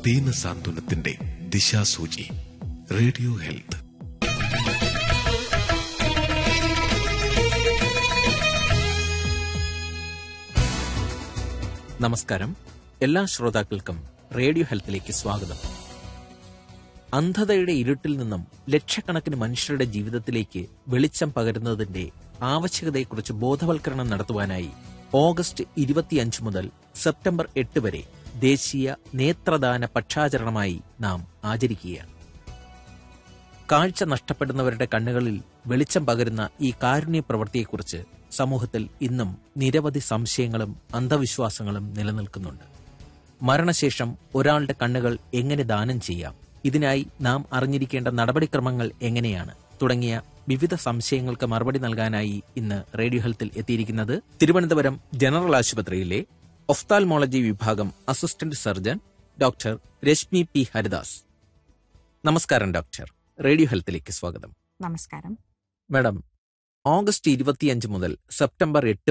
ദീനസാന്ത്വനത്തിന്റെ ദിശാസൂചി radio health നമസ്കാരം എല്ലാ ശ്രോതാക്കൾക്കും റേഡിയോ ഹെൽത്തിലേക്ക് സ്വാഗതം അന്ധതയുടെ ഇരുട്ടിൽ നിന്നും ലക്ഷക്കണക്കിന് മനുഷ്യരുടെ ജീവിതത്തിലേക്ക് വെളിച്ചം പകരുന്നതിന്റെ ആവശ്യകതയെക്കുറിച്ച് ബോധവൽക്കരണം നടത്തുവാനായി ഓഗസ്റ്റ് ഇരുപത്തിയഞ്ച് മുതൽ സെപ്റ്റംബർ എട്ട് വരെ ദേശീയ നേത്രദാന പക്ഷാചരണമായി നാം ആചരിക്കുകയാണ് കാഴ്ച നഷ്ടപ്പെടുന്നവരുടെ കണ്ണുകളിൽ വെളിച്ചം പകരുന്ന ഈ കാരുണ്യ പ്രവൃത്തിയെക്കുറിച്ച് സമൂഹത്തിൽ ഇന്നും നിരവധി സംശയങ്ങളും അന്ധവിശ്വാസങ്ങളും നിലനിൽക്കുന്നുണ്ട് മരണശേഷം ഒരാളുടെ കണ്ണുകൾ എങ്ങനെ ദാനം ചെയ്യാം ഇതിനായി നാം അറിഞ്ഞിരിക്കേണ്ട നടപടിക്രമങ്ങൾ എങ്ങനെയാണ് തുടങ്ങിയ വിവിധ സംശയങ്ങൾക്ക് മറുപടി നൽകാനായി ഇന്ന് റേഡിയോ ഹെൽത്തിൽ എത്തിയിരിക്കുന്നത് തിരുവനന്തപുരം ജനറൽ ആശുപത്രിയിലെ ഒഫ്താൽമോളജി വിഭാഗം assistant surgeon doctor Rashmi P Haridas നമസ്കാരം ഡോക്ടർ റേഡിയോ ഹെൽത്തിലേക്ക് സ്വാഗതം നമസ്കാരം മാഡം ഓഗസ്റ്റ് ഇരുപത്തിയഞ്ച് മുതൽ സെപ്റ്റംബർ എട്ട്